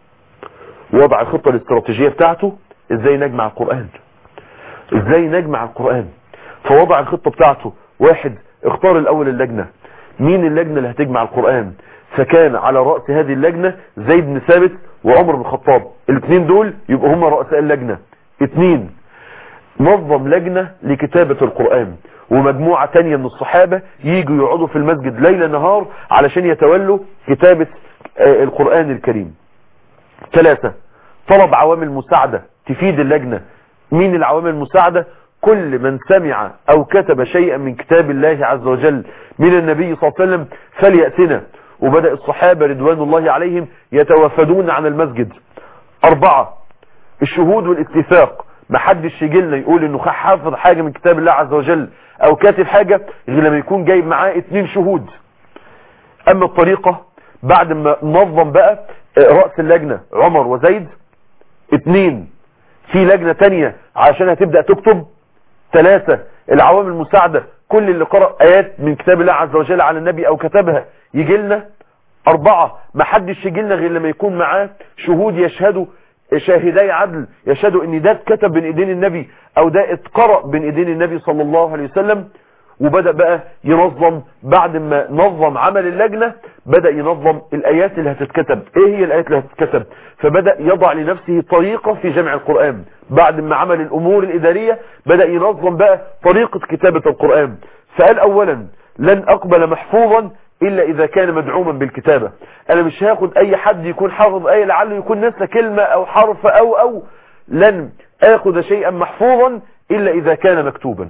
وضع الخطة الاستراتيجية بتاعته ازاي نجمع القرآن ازاي نجمع القرآن فوضع الخطة بتاعته واحد اختار الاول اللجنة مين اللجنة اللي هتجمع القرآن فكان على رأس هذه اللجنة زيد بن ثابت وعمر بن الخطاب الاثنين دول يبقوا هم رؤساء اللجنة اثنين نظم لجنة لكتابة القرآن ومجموعة تانية من الصحابة ييجوا يقعدوا في المسجد ليل نهار علشان يتولوا كتابة القرآن الكريم ثلاثة طلب عوامل مساعدة تفيد اللجنة مين العوامل المساعدة كل من سمع او كتب شيئا من كتاب الله عز وجل من النبي صلى الله عليه وسلم فليأتنا وبدأ الصحابة رضوان الله عليهم يتوافدون عن المسجد اربعة الشهود والاتفاق ما حدش يجي لنا يقول انه حافظ حاجة من كتاب الله عز وجل او كاتب حاجة غير لما يكون جايب معاه اتنين شهود اما الطريقة بعد ما نظم بقى رأس اللجنة عمر وزيد اتنين في لجنة تانية عشان هتبدأ تكتب ثلاثة العوامل المساعدة كل اللي قرأ آيات من كتاب الله عز وجل على النبي او كتبها يجي لنا اربعة ما حدش يجي لنا غير لما يكون معاه شهود يشهدوا شاهداي عدل يشهدوا ان ده اتكتب بين ايدين النبي او ده اتقرأ بين ايدين النبي صلى الله عليه وسلم وبدأ بقى ينظم بعد ما نظم عمل اللجنة بدأ ينظم الآيات اللي هتتكتب ايه هي الآيات اللي هتتكتب فبدأ يضع لنفسه طريقة في جمع القرآن بعد ما عمل الأمور الإدارية بدأ ينظم بقى طريقة كتابة القرآن فقال اولا لن اقبل محفوظا الا اذا كان مدعوما بالكتابة انا مش هاخد اي حد يكون حافظ اي لعله يكون نسى كلمة او حرف او او لن اخذ شيئا محفوظا الا اذا كان مكتوبا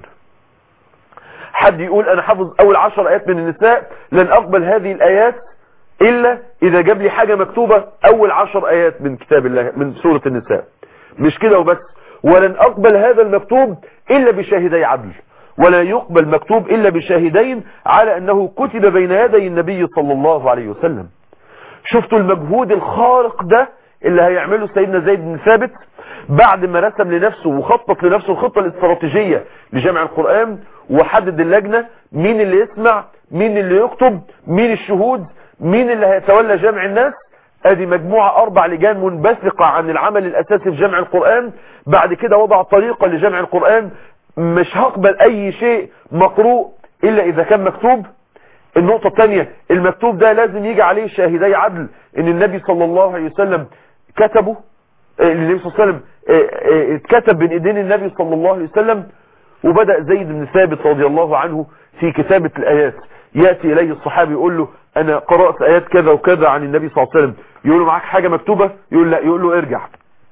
حد يقول انا حافظ اول عشر ايات من النساء لن اقبل هذه الايات الا اذا جاب لي حاجة مكتوبة اول عشر ايات من كتاب الله من سورة النساء مش كده وبس ولن اقبل هذا المكتوب الا بشاهدي عدل ولا يقبل مكتوب الا بشاهدين على انه كتب بين يدي النبي صلى الله عليه وسلم شفتوا المجهود الخارق ده اللي هيعمله سيدنا زيد بن ثابت بعد ما رسم لنفسه وخطط لنفسه الخطة الاستراتيجية لجمع القرآن وحدد اللجنة مين اللي يسمع مين اللي يكتب مين الشهود مين اللي هيتولى جمع الناس ادي مجموعة اربع لجان منبثقة عن العمل الاساسي في جمع القرآن بعد كده وضع طريقة لجمع القرآن مش هقبل اي شيء مقروء الا اذا كان مكتوب النقطة الثانية المكتوب ده لازم يجي عليه شاهدي عدل ان النبي صلى الله عليه وسلم كتبه النبي صلى الله عليه وسلم اتكتب بين ايدين النبي صلى الله عليه وسلم وبدأ زيد بن ثابت رضي الله عنه في كتابة الايات يأتي اليه الصحابي يقول له انا قرأت ايات كذا وكذا عن النبي صلى الله عليه وسلم يقول له معاك حاجة مكتوبة يقول لا يقول له ارجع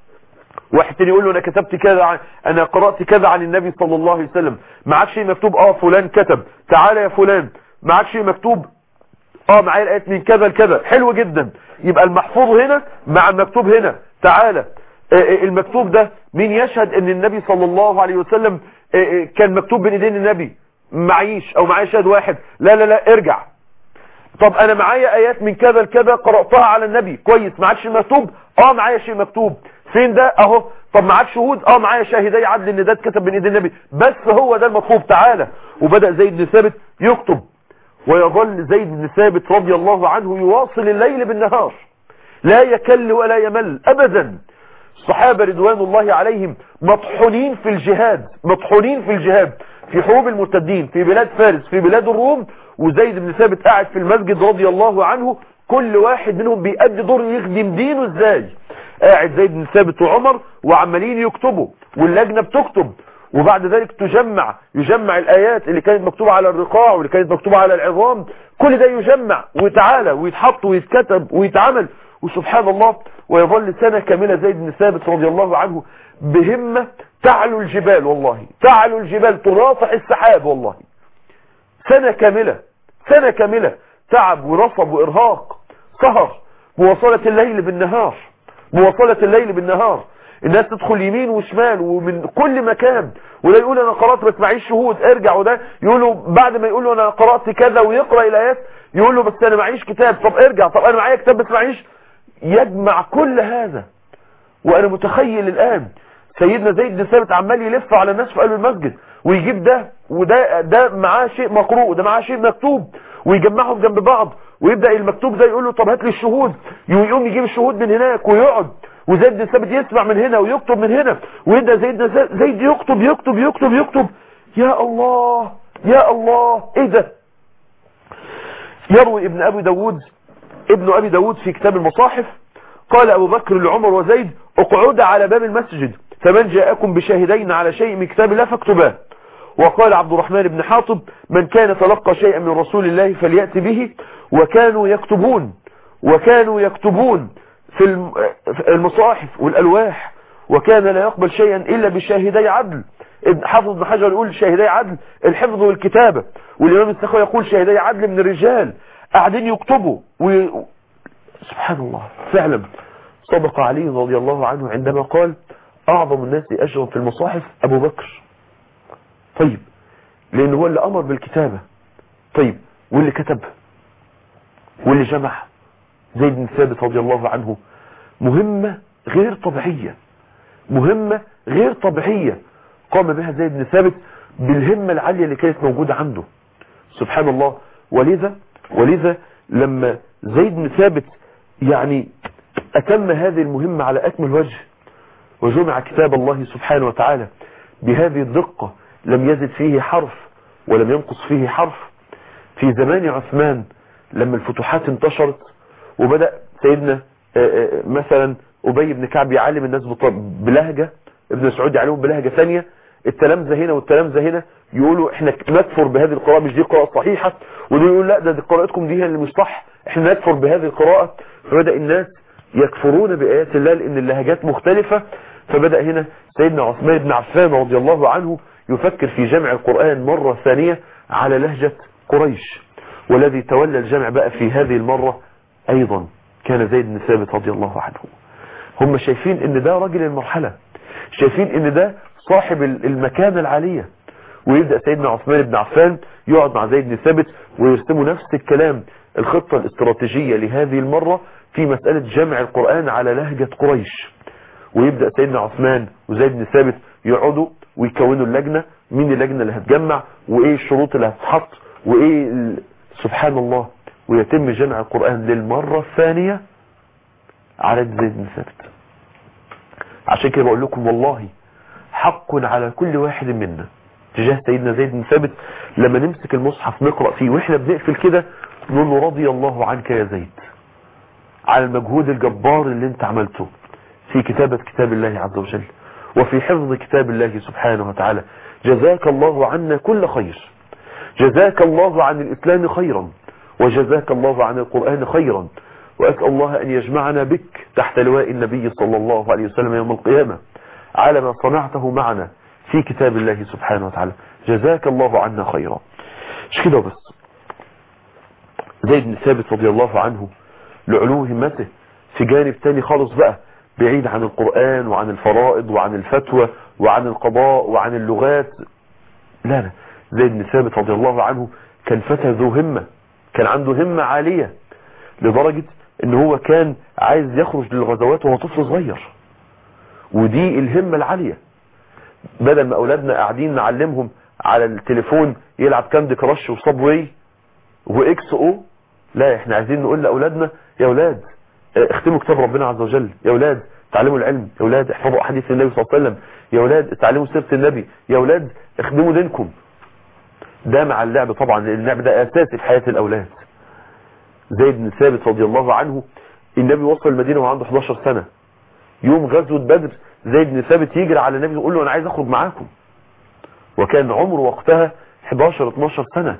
واحد تاني يقول له انا كتبت كذا عن انا قرأت كذا عن النبي صلى الله عليه وسلم معاك شيء مكتوب اه فلان كتب تعالى يا فلان معاك شيء مكتوب اه معايا الايات من كذا لكذا حلو جدا يبقى المحفوظ هنا مع المكتوب هنا تعالى المكتوب ده مين يشهد ان النبي صلى الله عليه وسلم كان مكتوب بين ايدين النبي معيش او معايا شاهد واحد لا لا لا ارجع طب انا معايا ايات من كذا لكذا قرأتها على النبي كويس معكش مكتوب اه معايا شيء مكتوب فين ده اهو طب معاك شهود اه معايا شاهدي عدل ان ده اتكتب بين ايدين النبي بس هو ده المطلوب تعالى وبدأ زيد بن ثابت يكتب ويظل زيد بن ثابت رضي الله عنه يواصل الليل بالنهار لا يكل ولا يمل ابدا الصحابة رضوان الله عليهم مطحونين في الجهاد مطحونين في الجهاد في حروب المرتدين في بلاد فارس في بلاد الروم وزيد بن ثابت قاعد في المسجد رضي الله عنه كل واحد منهم بيأدي دور يخدم دينه ازاي قاعد زيد بن ثابت وعمر وعمالين يكتبوا واللجنة بتكتب وبعد ذلك تجمع يجمع الآيات اللي كانت مكتوبة على الرقاع واللي كانت مكتوبة على العظام كل ده يجمع ويتعالى ويتحط ويتكتب ويتعمل وسبحان الله ويظل سنة كاملة زيد بن ثابت رضي الله عنه بهمة تعلو الجبال والله تعلو الجبال تناطح السحاب والله سنة كاملة سنة كاملة تعب ونصب وإرهاق سهر مواصلة الليل بالنهار مواصلة الليل بالنهار الناس تدخل يمين وشمال ومن كل مكان ولا يقول انا قرأت بس معيش شهود ارجع وده يقولوا بعد ما يقولوا انا قرأت كذا ويقرأ الايات يقول له بس انا معيش كتاب طب ارجع طب انا معايا كتاب بس معيش يجمع كل هذا وانا متخيل الان سيدنا زيد بن ثابت عمال يلف على الناس في قلب المسجد ويجيب ده وده ده معاه شيء مقروء وده معاه شيء مكتوب ويجمعهم جنب بعض ويبدأ المكتوب ده يقول له طب هات لي الشهود يقوم يجيب الشهود من هناك ويقعد وزيد بن ثابت يسمع من هنا ويكتب من هنا ويبدأ زيد بن زيد يكتب يكتب يكتب يكتب يا الله يا الله ايه ده يروي ابن ابي داود ابن ابي داود في كتاب المصاحف قال ابو بكر لعمر وزيد اقعد على باب المسجد فمن جاءكم بشاهدين على شيء من كتاب الله فاكتباه وقال عبد الرحمن بن حاطب من كان تلقى شيئا من رسول الله فليأتي به وكانوا يكتبون وكانوا يكتبون في المصاحف والألواح وكان لا يقبل شيئا إلا بشاهدي عدل ابن حافظ بن حجر يقول شاهدي عدل الحفظ والكتابة والإمام السخوي يقول شاهدي عدل من الرجال قاعدين يكتبوا و... سبحان الله فعلا صدق علي رضي الله عنه عندما قال أعظم الناس أجرا في المصاحف أبو بكر طيب لأن هو اللي أمر بالكتابة طيب واللي كتب واللي جمع زيد بن ثابت رضي الله عنه مهمة غير طبيعية مهمة غير طبيعية قام بها زيد بن ثابت بالهمة العالية اللي كانت موجودة عنده سبحان الله ولذا ولذا لما زيد بن ثابت يعني أتم هذه المهمة على أكمل وجه وجمع كتاب الله سبحانه وتعالى بهذه الدقة لم يزد فيه حرف ولم ينقص فيه حرف في زمان عثمان لما الفتوحات انتشرت وبدأ سيدنا مثلا أبي بن كعب يعلم الناس بلهجة ابن سعود يعلمهم بلهجة ثانية التلامذة هنا والتلامذة هنا يقولوا احنا نكفر بهذه القراءة مش دي قراءة صحيحة ودول يقولوا لا ده دي قراءتكم دي هي اللي مش صح احنا نكفر بهذه القراءة فبدأ الناس يكفرون بآيات الله لأن اللهجات مختلفة فبدأ هنا سيدنا عثمان بن عفان رضي الله عنه يفكر في جمع القرآن مرة ثانية على لهجة قريش والذي تولى الجمع بقى في هذه المرة أيضا كان زيد بن ثابت رضي الله عنه هم شايفين ان ده راجل المرحلة شايفين ان ده صاحب المكانة العالية ويبدأ سيدنا عثمان بن عفان يقعد مع زيد بن ثابت ويرسموا نفس الكلام الخطة الاستراتيجية لهذه المرة في مسألة جمع القرآن على لهجة قريش ويبدأ سيدنا عثمان وزيد بن ثابت يقعدوا ويكونوا اللجنة مين اللجنة اللي هتجمع وايه الشروط اللي هتتحط وايه ال... سبحان الله ويتم جمع القرآن للمرة الثانية على زيد بن ثابت عشان كده بقول لكم والله حق على كل واحد منا تجاه سيدنا زيد بن ثابت لما نمسك المصحف نقرأ فيه واحنا بنقفل كده نقول له رضي الله عنك يا زيد على المجهود الجبار اللي انت عملته في كتابة كتاب الله عز وجل وفي حفظ كتاب الله سبحانه وتعالى جزاك الله عنا كل خير جزاك الله عن الإسلام خيرا وجزاك الله عن القرآن خيرا وأسأل الله أن يجمعنا بك تحت لواء النبي صلى الله عليه وسلم يوم القيامة على ما صنعته معنا في كتاب الله سبحانه وتعالى جزاك الله عنا خيرا مش كده بس زيد بن ثابت رضي الله عنه لعلو همته في جانب تاني خالص بقى بعيد عن القرآن وعن الفرائض وعن الفتوى وعن القضاء وعن اللغات لا لا زيد بن ثابت رضي الله عنه كان فتى ذو همة كان عنده همة عالية لدرجة ان هو كان عايز يخرج للغزوات وهو طفل صغير ودي الهمة العالية بدل ما اولادنا قاعدين نعلمهم على التليفون يلعب كاندي كراش وصابواي واكس او لا احنا عايزين نقول لاولادنا يا اولاد اختموا كتاب ربنا عز وجل يا اولاد تعلموا العلم يا اولاد احفظوا احاديث النبي صلى الله عليه وسلم يا اولاد اتعلموا سيره النبي يا اولاد اخدموا دينكم ده مع اللعب طبعا لان اللعب ده اساسي في حياه الاولاد زيد بن ثابت رضي الله عنه النبي وصل المدينه وعنده 11 سنه يوم غزوه بدر زيد بن ثابت يجري على النبي يقول له انا عايز اخرج معاكم وكان عمره وقتها 11 12 سنه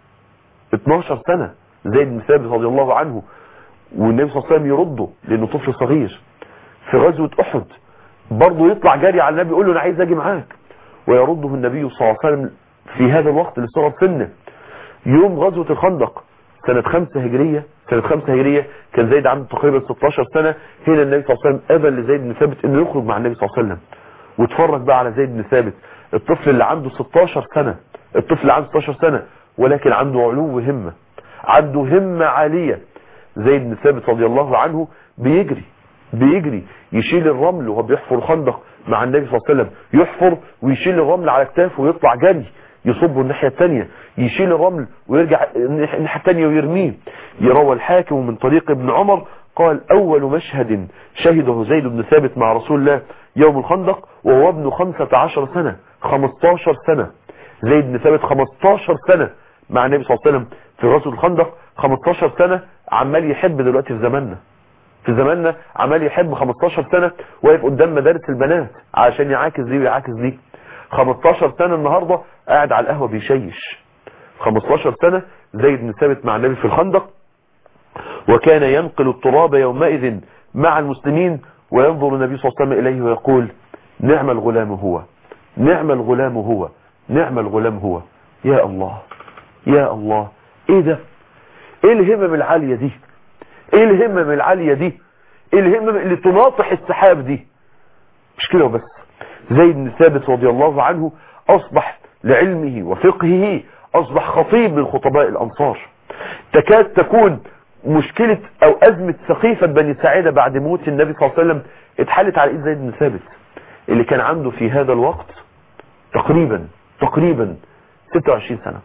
12 سنه زيد بن ثابت رضي الله عنه والنبي صلى الله عليه وسلم يرده لانه طفل صغير في غزوة احد برضه يطلع جاري على النبي يقول له انا عايز اجي معاك ويرده النبي صلى الله عليه وسلم في هذا الوقت لصغر سنه يوم غزوة الخندق سنة خمسة هجرية سنة خمسة هجرية كان زيد عنده تقريبا 16 سنة هنا النبي صلى الله عليه وسلم أذن لزيد بن ثابت انه يخرج مع النبي صلى الله عليه وسلم واتفرج بقى على زيد بن ثابت الطفل اللي عنده 16 سنة الطفل اللي عنده 16 سنة ولكن عنده علو همة عنده همة عالية زيد بن ثابت رضي الله عنه بيجري بيجري يشيل الرمل وهو بيحفر خندق مع النبي صلى الله عليه وسلم يحفر ويشيل الرمل على كتافه ويطلع جري يصبه الناحية الثانية يشيل الرمل ويرجع الناحية الثانية ويرميه يروى الحاكم من طريق ابن عمر قال أول مشهد شهده زيد بن ثابت مع رسول الله يوم الخندق وهو ابن خمسة عشر سنة 15 سنة زيد بن ثابت 15 سنة مع النبي صلى الله عليه وسلم في غزوة الخندق 15 سنة عمال يحب دلوقتي في زماننا في زماننا عمال يحب 15 سنة واقف قدام مدارس البنات عشان يعاكس دي ويعاكس دي 15 سنة النهاردة قاعد على القهوة بيشيش 15 سنة زيد بن ثابت مع النبي في الخندق وكان ينقل التراب يومئذ مع المسلمين وينظر النبي صلى الله عليه وسلم إليه ويقول نعم الغلام هو نعم الغلام هو نعم الغلام هو يا الله يا الله ايه ده ايه الهمم العالية دي ايه الهمم العالية دي ايه الهمم اللي تناطح السحاب دي مش كده وبس زيد بن ثابت رضي الله عنه اصبح لعلمه وفقهه اصبح خطيب من خطباء الانصار تكاد تكون مشكلة او ازمة سقيفة بني ساعدة بعد موت النبي صلى الله عليه وسلم اتحلت على ايد زيد بن ثابت اللي كان عنده في هذا الوقت تقريبا تقريبا 26 سنة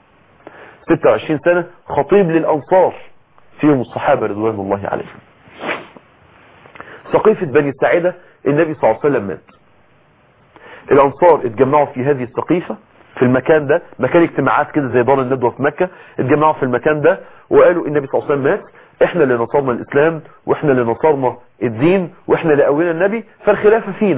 26 سنة خطيب للأنصار فيهم الصحابة رضوان الله عليهم سقيفة بني ساعدة النبي صلى الله عليه وسلم مات الأنصار اتجمعوا في هذه السقيفة في المكان ده مكان اجتماعات كده زي دار الندوة في مكة اتجمعوا في المكان ده وقالوا النبي صلى الله عليه وسلم مات احنا اللي نصرنا الاسلام واحنا اللي نصرنا الدين واحنا اللي قوينا النبي فالخلافة فينا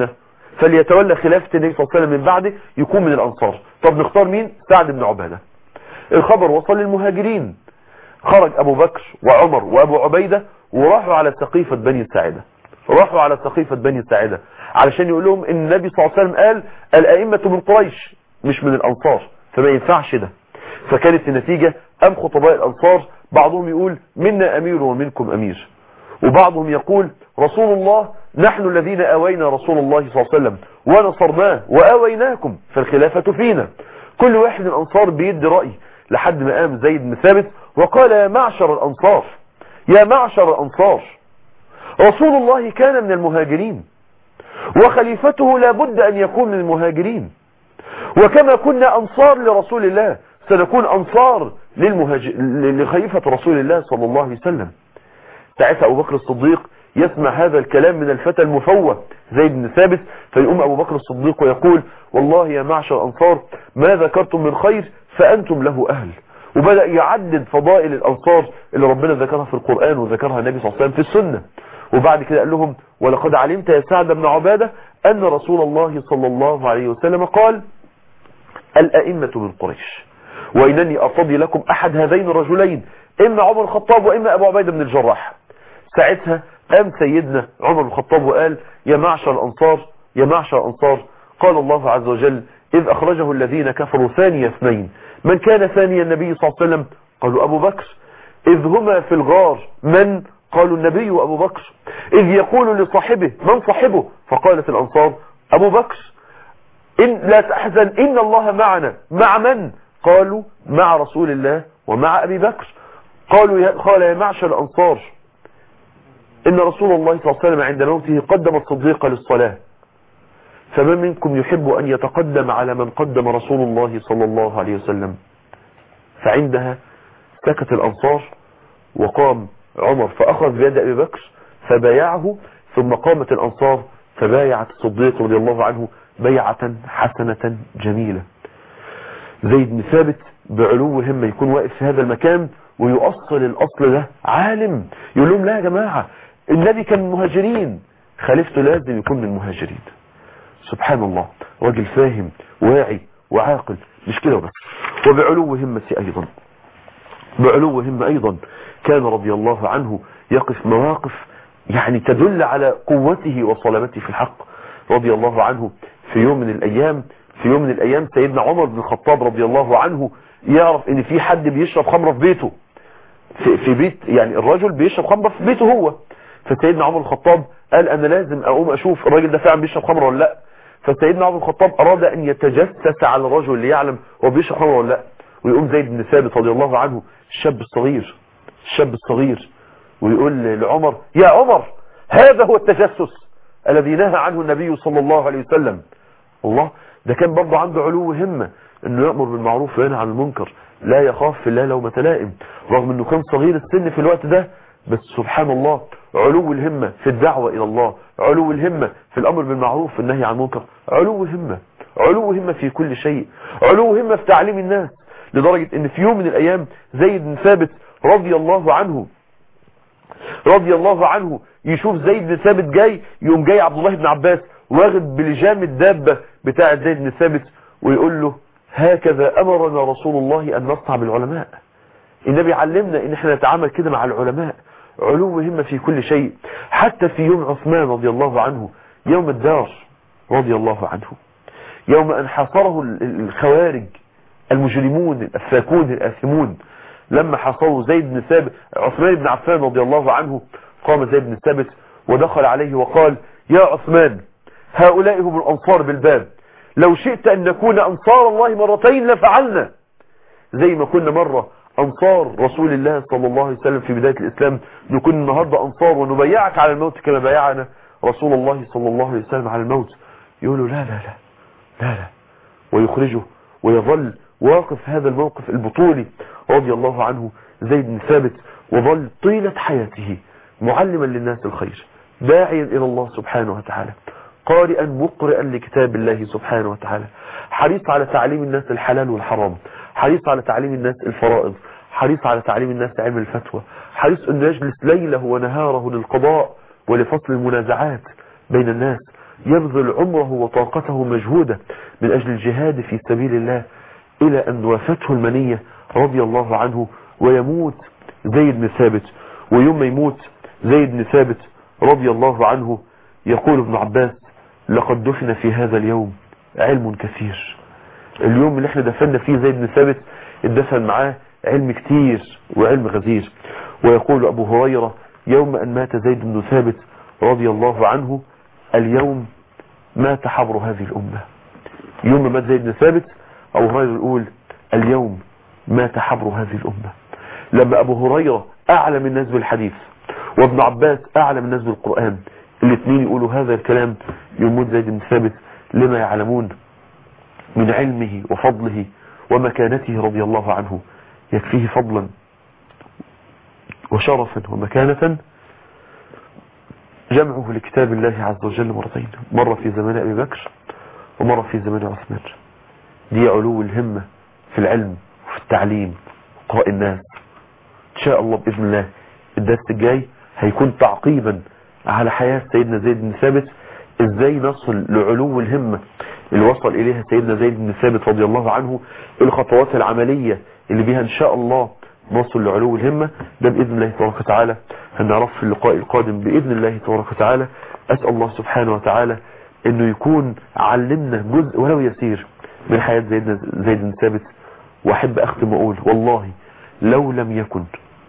فليتولى خلافة النبي صلى الله عليه وسلم من بعده يكون من الأنصار طب نختار مين سعد بن عبادة الخبر وصل للمهاجرين خرج أبو بكر وعمر وأبو عبيدة وراحوا على سقيفة بني ساعدة راحوا على سقيفة بني ساعدة علشان يقول لهم ان النبي صلى الله عليه وسلم قال الأئمة من قريش مش من الأنصار فما ينفعش ده فكانت النتيجة أم خطباء الأنصار بعضهم يقول منا أمير ومنكم أمير وبعضهم يقول رسول الله نحن الذين آوينا رسول الله صلى الله عليه وسلم ونصرناه وآويناكم فالخلافة فينا كل واحد من الأنصار بيدي رأي لحد ما قام زيد بن ثابت وقال يا معشر الأنصار يا معشر الأنصار رسول الله كان من المهاجرين وخليفته لابد أن يكون من المهاجرين وكما كنا أنصار لرسول الله سنكون أنصار للمهاجر... لخليفة رسول الله صلى الله عليه وسلم ساعتها أبو بكر الصديق يسمع هذا الكلام من الفتى المفوه زيد بن ثابت فيقوم أبو بكر الصديق ويقول والله يا معشر الأنصار ما ذكرتم من خير فأنتم له أهل وبدأ يعدد فضائل الأنصار اللي ربنا ذكرها في القرآن وذكرها النبي صلى الله عليه وسلم في السنة وبعد كده قال لهم ولقد علمت يا سعد بن عبادة أن رسول الله صلى الله عليه وسلم قال الأئمة من قريش وإنني أرتضي لكم أحد هذين الرجلين إما عمر الخطاب وإما أبو عبيدة بن الجراح ساعتها قام سيدنا عمر الخطاب وقال يا معشر الأنصار يا معشر الأنصار قال الله عز وجل إذ أخرجه الذين كفروا ثاني اثنين من كان ثاني النبي صلى الله عليه وسلم قالوا أبو بكر إذ هما في الغار من قالوا النبي وأبو بكر إذ يقول لصاحبه من صاحبه فقالت الأنصار أبو بكر إن لا تحزن إن الله معنا مع من قالوا مع رسول الله ومع أبي بكر قالوا يا قال يا معشر الأنصار إن رسول الله صلى الله عليه وسلم عند موته قدم الصديق للصلاة فمن منكم يحب أن يتقدم على من قدم رسول الله صلى الله عليه وسلم فعندها سكت الأنصار وقام عمر فأخذ بيد أبي بكر فبايعه ثم قامت الأنصار فبايعت الصديق رضي الله عنه بيعة حسنة جميلة زيد بن ثابت بعلو همة يكون واقف في هذا المكان ويؤصل الأصل ده عالم يقول لهم لا يا جماعة النبي كان من المهاجرين خليفته لازم يكون من المهاجرين سبحان الله راجل فاهم واعي وعاقل مش كده بس وبعلو همة أيضا بعلو همة أيضا كان رضي الله عنه يقف مواقف يعني تدل على قوته وصلابته في الحق رضي الله عنه في يوم من الأيام في يوم من الأيام سيدنا عمر بن الخطاب رضي الله عنه يعرف ان في حد بيشرب خمرة في بيته في, في بيت يعني الرجل بيشرب خمرة في بيته هو فسيدنا عمر الخطاب قال انا لازم اقوم اشوف الراجل ده فعلا بيشرب خمرة ولا لا فسيدنا عمر الخطاب اراد ان يتجسس على الرجل ليعلم هو بيشرب خمرة ولا لا ويقوم زيد بن ثابت رضي الله عنه الشاب الصغير الشاب الصغير ويقول لعمر يا عمر هذا هو التجسس الذي نهى عنه النبي صلى الله عليه وسلم الله ده كان برضه عنده علو همة انه يأمر بالمعروف وينهى عن المنكر لا يخاف في الله لومة لائم رغم انه كان صغير السن في الوقت ده بس سبحان الله علو الهمة في الدعوة الى الله علو الهمة في الامر بالمعروف والنهي عن المنكر علو همة علو همة في كل شيء علو همة في تعليم الناس لدرجة ان في يوم من الايام زيد بن ثابت رضي الله عنه رضي الله عنه يشوف زيد بن ثابت جاي يوم جاي عبد الله بن عباس واخد بلجام الدابة بتاع زيد بن ثابت ويقول له هكذا امرنا رسول الله ان نصنع بالعلماء النبي علمنا ان احنا نتعامل كده مع العلماء علو همة في كل شيء حتى في يوم عثمان رضي الله عنه يوم الدار رضي الله عنه يوم ان حاصره الخوارج المجرمون الافاكون الاثمون لما حاصروا زيد بن ثابت عثمان بن عفان رضي الله عنه قام زيد بن ثابت ودخل عليه وقال يا عثمان هؤلاء هم الأنصار بالباب لو شئت أن نكون أنصار الله مرتين لفعلنا زي ما كنا مرة أنصار رسول الله صلى الله عليه وسلم في بداية الإسلام نكون النهاردة أنصار ونبيعك على الموت كما بايعنا رسول الله صلى الله عليه وسلم على الموت يقولوا لا لا لا لا لا ويخرجه ويظل واقف هذا الموقف البطولي رضي الله عنه زيد بن ثابت وظل طيلة حياته معلما للناس الخير داعيا إلى الله سبحانه وتعالى قارئا مقرئا لكتاب الله سبحانه وتعالى حريص على تعليم الناس الحلال والحرام حريص على تعليم الناس الفرائض حريص على تعليم الناس علم الفتوى حريص أن يجلس ليله ونهاره للقضاء ولفصل المنازعات بين الناس يبذل عمره وطاقته مجهودة من أجل الجهاد في سبيل الله إلى أن وافته المنية رضي الله عنه ويموت زيد بن ثابت ويوم ما يموت زيد بن ثابت رضي الله عنه يقول ابن عباس لقد دفن في هذا اليوم علم كثير اليوم اللي احنا دفنا فيه زيد بن ثابت اتدفن معاه علم كتير وعلم غزير ويقول أبو هريرة يوم أن مات زيد بن ثابت رضي الله عنه اليوم مات حبر هذه الأمة يوم ما مات زيد بن ثابت أبو هريرة يقول اليوم مات حبر هذه الأمة لما أبو هريرة أعلم الناس بالحديث وابن عباس أعلم الناس بالقرآن الاثنين يقولوا هذا الكلام يموت زيد بن ثابت لما يعلمون من علمه وفضله ومكانته رضي الله عنه يكفيه فضلا وشرفا ومكانة جمعه لكتاب الله عز وجل مرتين مرة في زمان أبي بكر ومرة في زمان عثمان دي علو الهمة في العلم وفي التعليم وقراء الناس إن شاء الله بإذن الله الدرس الجاي هيكون تعقيبا على حياة سيدنا زيد بن ثابت ازاي نصل لعلو الهمة اللي وصل اليها سيدنا زيد بن ثابت رضي الله عنه الخطوات العملية اللي بيها ان شاء الله نصل لعلو الهمة ده بإذن الله تبارك وتعالى هنعرف في اللقاء القادم بإذن الله تبارك وتعالى أسأل الله سبحانه وتعالى انه يكون علمنا جزء ولو يسير من حياة زيدنا زيد بن ثابت واحب اختم واقول والله لو لم يكن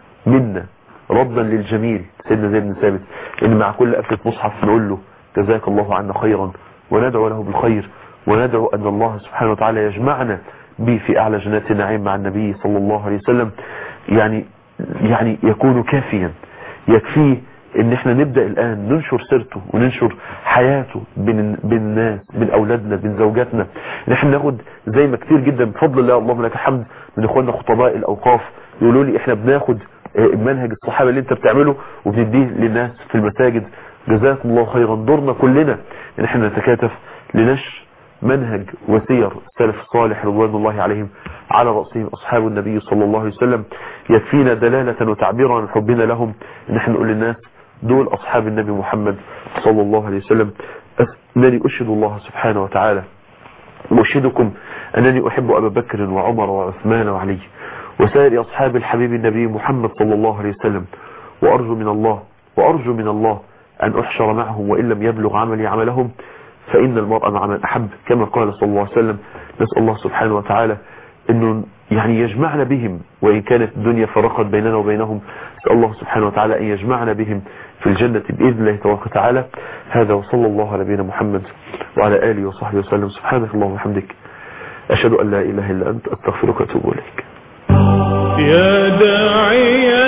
منا ردا للجميل سيدنا زيد بن ثابت ان مع كل قفله مصحف نقول له جزاك الله عنا خيرا وندعو له بالخير وندعو ان الله سبحانه وتعالى يجمعنا به في اعلى جنات النعيم مع النبي صلى الله عليه وسلم يعني يعني يكون كافيا يكفيه ان احنا نبدأ الان ننشر سيرته وننشر حياته بين, بين الناس بين اولادنا بين زوجاتنا ان احنا ناخد زي ما كتير جدا بفضل الله اللهم لك الحمد من اخواننا خطباء الاوقاف يقولوا لي احنا بناخد منهج الصحابة اللي انت بتعمله وبنديه للناس في المساجد جزاكم الله خيرا دورنا كلنا ان احنا نتكاتف لنشر منهج وسير السلف الصالح رضوان الله عليهم على رأسهم أصحاب النبي صلى الله عليه وسلم يكفينا دلالة وتعبيرا عن حبنا لهم ان احنا نقول للناس دول أصحاب النبي محمد صلى الله عليه وسلم أنني أشهد الله سبحانه وتعالى وأشهدكم أنني أحب أبا بكر وعمر وعثمان وعلي وسائر أصحاب الحبيب النبي محمد صلى الله عليه وسلم وأرجو من الله وأرجو من الله أن أحشر معهم وإن لم يبلغ عملي عملهم فإن المرء مع من أحب كما قال صلى الله عليه وسلم نسأل الله سبحانه وتعالى أنه يعني يجمعنا بهم وإن كانت الدنيا فرقت بيننا وبينهم نسأل الله سبحانه وتعالى أن يجمعنا بهم في الجنة بإذن الله تبارك وتعالى هذا وصلى الله على نبينا محمد وعلى آله وصحبه وسلم سبحانك اللهم وبحمدك أشهد أن لا إله إلا أنت أستغفرك وأتوب إليك يا داعي